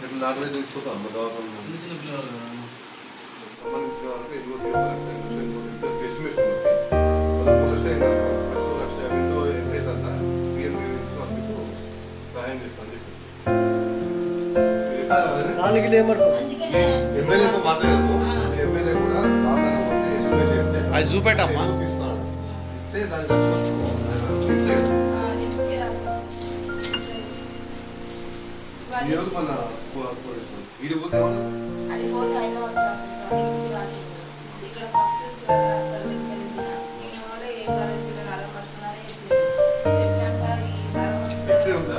ఎట్లా నాటు వైద్యం తీసుకుంటాం మా దవాఖాన చిన్న చిన్న పిల్లలు కదా సంబంధించిన వాళ్ళకి ఎదుగు ఇంట్రెస్ట్ ఎస్టిమేషన్ ఉంది పదమూడు లక్షలు అయింది అనుకో పదమూడు లక్షల యాభైతో ఎంత అవుతుందా సీఎం నుంచి వాళ్ళకు సహాయం చేస్తాను చెప్పి దానికి లేమరు ఎమ్మెల్యేతో మాట్లాడాము ఎమ్మెల్యే కూడా దాఖలు పోతే ఎస్టిమేషన్ చెప్తే అది చూపెట్టమ్మా. ఇస్తాను ఇస్తే దానికి లక్ష ఫిక్స్ అయ్యారు ఈ రోజు మన ఈడి పోతే ఏమన్నా ఎక్స్రే ఉందా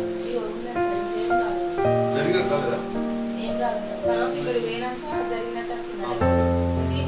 జరిగినట్టు కాలేదా ఏం రాదు సార్ తర్వాత ఇక్కడ పోయినాక జరిగినట్టు వచ్చింది ఇది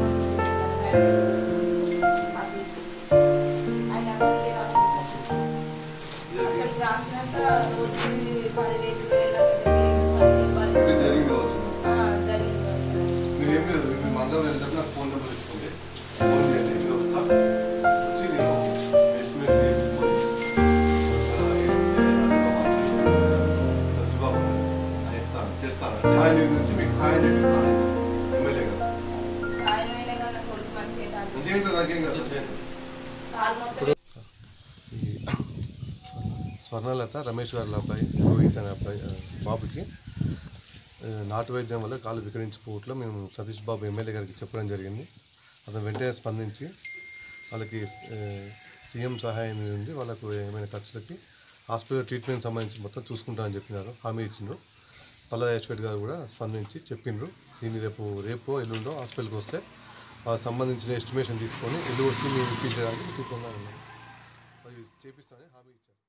ఆయన అక్కడికే రాసింది సార్ అక్కడికి రాసినాక రోజుకి పదివేలు వేల వచ్చి ఇది భరించి జరిగింది కావచ్చు జరిగింది సార్ మీరు ఏం లేదు మీరు మందం వెళ్ళినప్పుడు నాకు ఫోన్ నెంబర్ ఇస్తుంది ఫోన్ చేయండి నేను వస్తా వచ్చి నేను ఎస్టిమేట్ చేయించుకొని ఆ, ఏం చేయాలో సత్యబాబు ఆయన ఇస్తాను చేస్తాను ఆయన నుంచి మీకు సహాయం చేపిస్తాను ఎమ్మెల్యే గారు సాయం అయినా కానీ కొడుకు మంచిగా అయితే మంచిగా అయితే నాకేం కాదు చేయండి కాలు మొత్తం ఈ స్వర్ణలత రమేష్ గారి అబ్బాయి రోహిత్ అనే అబ్బాయి ఆ, బాబుకి ఆ, నాటు వైద్యం వల్ల కాలు వికరించిపోవట్లో మేము సతీష్ బాబు ఎమ్మెల్యే గారికి చెప్పడం జరిగింది అతను వెంటనే స్పందించి వాళ్ళకి ఆ, సీఎం సహాయం నుండి వాళ్ళకు ఏమైనా ఖర్చులకి హాస్పిటల్ ట్రీట్మెంట్ సంబంధించి మొత్తం చూసుకుంటామని చెప్పినారు హామీ ఇచ్చిండ్రు పల్లా యశ్వట్ గారు కూడా స్పందించి చెప్పిండ్రు దీన్ని రేపు రేపో ఎల్లుండో హాస్పిటల్కి వస్తే వాళ్ళకి సంబంధించిన ఎస్టిమేషన్ తీసుకొని ఎల్లు వచ్చి మేము ఇప్పించడానికి సిద్ధంగా ఉన్నాం అవి చేపిస్తామని హామీ ఇచ్చారు